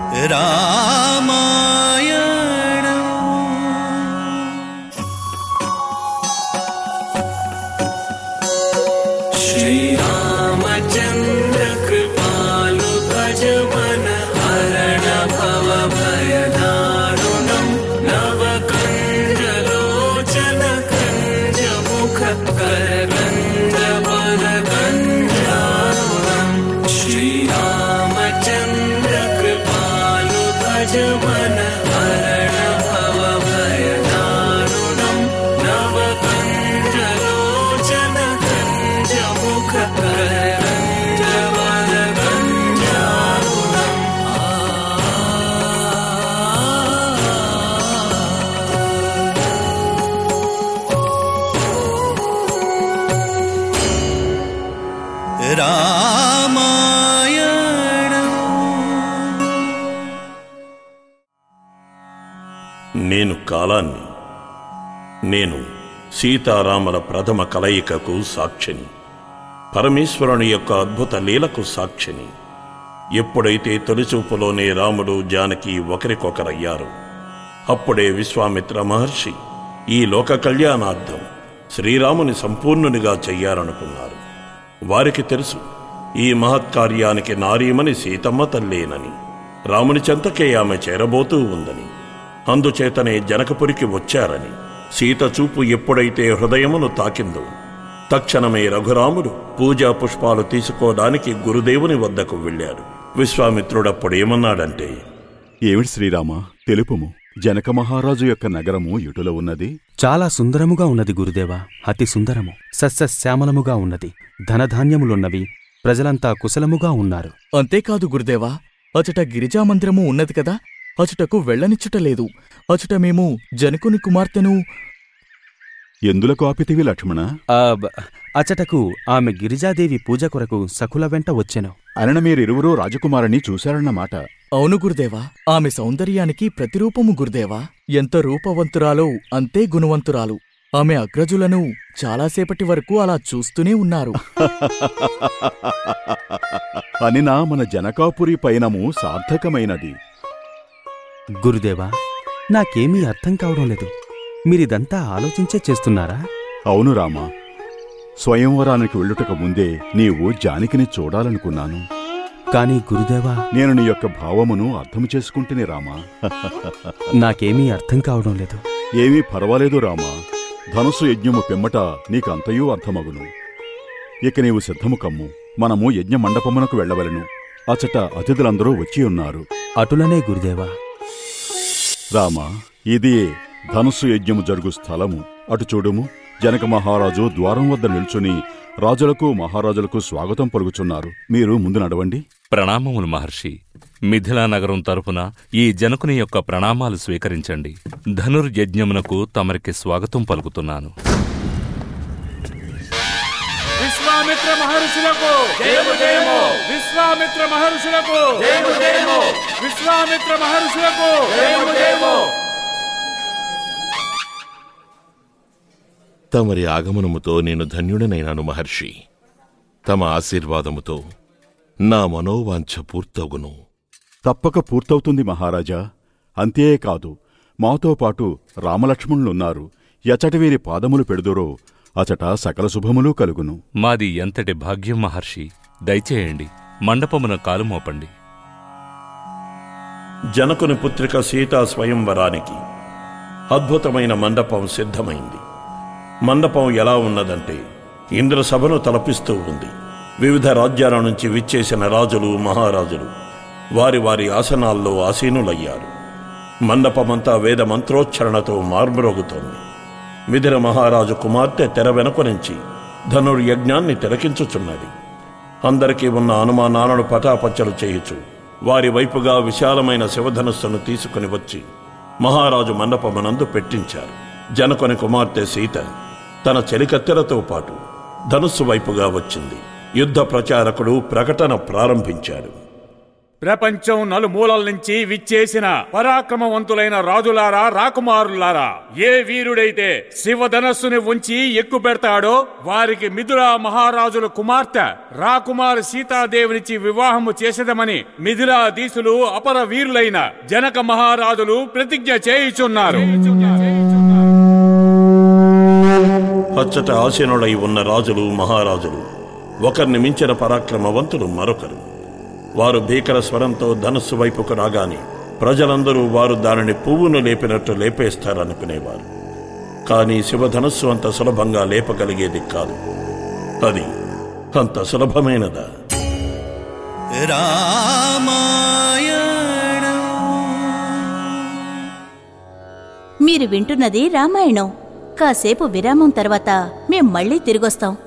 రామాయణం श्रीरामचन्द्र कृपालु भज मन हरण भव भयदारुणम् नवकण्डलोचन कञ्ज मुख करकण्ड वरकण्डारुणम् श्रीरामचन्द्र कृपालु भज मन हरण भव भयदारुणम् नवकण्डलोचन कञ्ज मुख करकण्ड वरकण्डारुणम् రామాయణం నేను కాలాన్ని నేను సీతారాముల ప్రథమ కలయికకు సాక్షిని పరమేశ్వరుని యొక్క అద్భుత లీలకు సాక్షిని ఎప్పుడైతే తొలిచూపులోనే రాముడు జానకి ఒకరికొకరయ్యారు అప్పుడే విశ్వామిత్ర మహర్షి ఈ లోక కళ్యాణార్థం శ్రీరాముని సంపూర్ణునిగా చెయ్యాలనుకున్నారు వారికి తెలుసు ఈ మహత్కార్యానికి నారీమని సీతమ్మ తల్లేనని రాముని చెంతకే ఆమె చేరబోతూ ఉందని అందుచేతనే జనకపురికి వచ్చారని సీత చూపు ఎప్పుడైతే హృదయమును తాకిందో తక్షణమే రఘురాముడు పూజా పుష్పాలు తీసుకోవడానికి గురుదేవుని వద్దకు వెళ్ళాడు విశ్వామిత్రుడప్పుడు ఏమన్నాడంటే ఏమిటి శ్రీరామ తెలుపుము జనక మహారాజు యొక్క నగరము ఇటుల ఉన్నది చాలా సుందరముగా ఉన్నది గురుదేవా అతి సుందరము సస్యశ్యామలముగా ఉన్నది ధనధాన్యములున్నవి ప్రజలంతా కుశలముగా ఉన్నారు అంతేకాదు గురుదేవా అచట గిరిజామందిరము ఉన్నది కదా అచుటకు వెళ్ళనిచ్చుట లేదు అచుట మేము జనకుని కుమార్తెను ఎందులకు ఆపితివి లక్ష్మణ ఆ, బ- అచటకు ఆమె గిరిజాదేవి పూజ కొరకు సకుల వెంట వచ్చెను అనన మీరిరువురూ రాజకుమారిని చూశారన్నమాట అవును గురుదేవా ఆమె సౌందర్యానికి ప్రతిరూపము గురుదేవా ఎంత రూపవంతురాలో అంతే గుణవంతురాలు ఆమె అగ్రజులను చాలాసేపటి వరకు అలా చూస్తూనే ఉన్నారు అనినా మన జనకాపురి పయనము సార్థకమైనది గురుదేవా నాకేమీ అర్థం కావడం లేదు మీరిదంతా ఆలోచించే చేస్తున్నారా అవును రామా స్వయంవరానికి వెళ్ళుటకు ముందే నీవు జానకిని చూడాలనుకున్నాను కాని గురుదేవా నేను నీ యొక్క భావమును అర్థము చేసుకుంటేనే రామా నాకేమీ అర్థం కావడం లేదు ఏమీ పర్వాలేదు రామా ధనుసు యజ్ఞము పిమ్మట నీకంతయూ అర్థమగును ఇక నీవు సిద్ధము కమ్ము మనము యజ్ఞ మండపమునకు వెళ్ళవలెను అచట అతిథులందరూ వచ్చి ఉన్నారు అటులనే గురుదేవా రామా ఇది ధనుస్సు యజ్ఞము జరుగు స్థలము అటు చూడుము జనక మహారాజు ద్వారం వద్ద నిల్చుని రాజులకు మహారాజులకు స్వాగతం పలుకుచున్నారు మీరు ముందు నడవండి ప్రణామములు మహర్షి మిథిలా నగరం తరపున ఈ జనకుని యొక్క ప్రణామాలు స్వీకరించండి ధనుర్యజ్ఞమునకు తమరికి స్వాగతం పలుకుతున్నాను విశ్వామిత్ర మహర్షులకు జయము జయము విశ్వామిత్ర మహర్షులకు జయము జయము విశ్వామిత్ర మహర్షులకు జయము జయము తమరి ఆగమనముతో నేను ధన్యుడనైనాను మహర్షి తమ ఆశీర్వాదముతో నా మనోవాంఛ పూర్తవును తప్పక పూర్తవుతుంది మహారాజా అంతేకాదు మాతో పాటు రామలక్ష్మణులున్నారు ఎచటి వీరి పాదములు పెడుదురో అచట సకల శుభములు కలుగును మాది ఎంతటి భాగ్యం మహర్షి దయచేయండి మండపమున కాలు మోపండి జనకుని పుత్రిక సీతా స్వయంవరానికి అద్భుతమైన మండపం సిద్ధమైంది మండపం ఎలా ఉన్నదంటే ఇంద్రసభను తలపిస్తూ ఉంది వివిధ రాజ్యాల నుంచి విచ్చేసిన రాజులు మహారాజులు వారి వారి ఆసనాల్లో ఆసీనులయ్యారు మండపమంతా వేద మంత్రోచ్చరణతో మార్మరోగుతోంది మిథిర మహారాజు కుమార్తె తెర వెనుక నుంచి ధనుర్యజ్ఞాన్ని తిలకించుచున్నది అందరికీ ఉన్న అనుమానాలను పటాపచ్చలు చేయుచు వారి వైపుగా విశాలమైన శివధనుస్సును తీసుకుని వచ్చి మహారాజు మండపమునందు పెట్టించారు జనకుని కుమార్తె సీత తన చెలికత్తెలతో పాటు ధనుస్సు వైపుగా వచ్చింది యుద్ధ ప్రచారకుడు ప్రకటన ప్రారంభించాడు ప్రపంచం నలుమూలల నుంచి విచ్చేసిన పరాక్రమవంతులైన రాజులారా రాకుమారులారా ఏ వీరుడైతే శివధనస్సుని ఉంచి ఎక్కు పెడతాడో వారికి మిథులా మహారాజుల కుమార్తె రాకుమార్ సీతాదేవినిచి వివాహము చేసేదమని మిథిలా దీసులు అపర వీరులైన జనక మహారాజులు ప్రతిజ్ఞ చేయుచున్నారు అచ్చట ఆసీనులై ఉన్న రాజులు మహారాజులు ఒకరిని మించిన పరాక్రమవంతులు మరొకరు వారు భీకర స్వరంతో ధనస్సు వైపుకు రాగానే ప్రజలందరూ వారు దానిని పువ్వును లేపినట్టు లేపేస్తారనుకునేవారు కానీ శివధనస్సు అంత సులభంగా లేపగలిగేది కాదు అది అంత సులభమైనదా మీరు వింటున్నది రామాయణం కాసేపు విరామం తర్వాత మేం మళ్ళీ తిరిగొస్తాం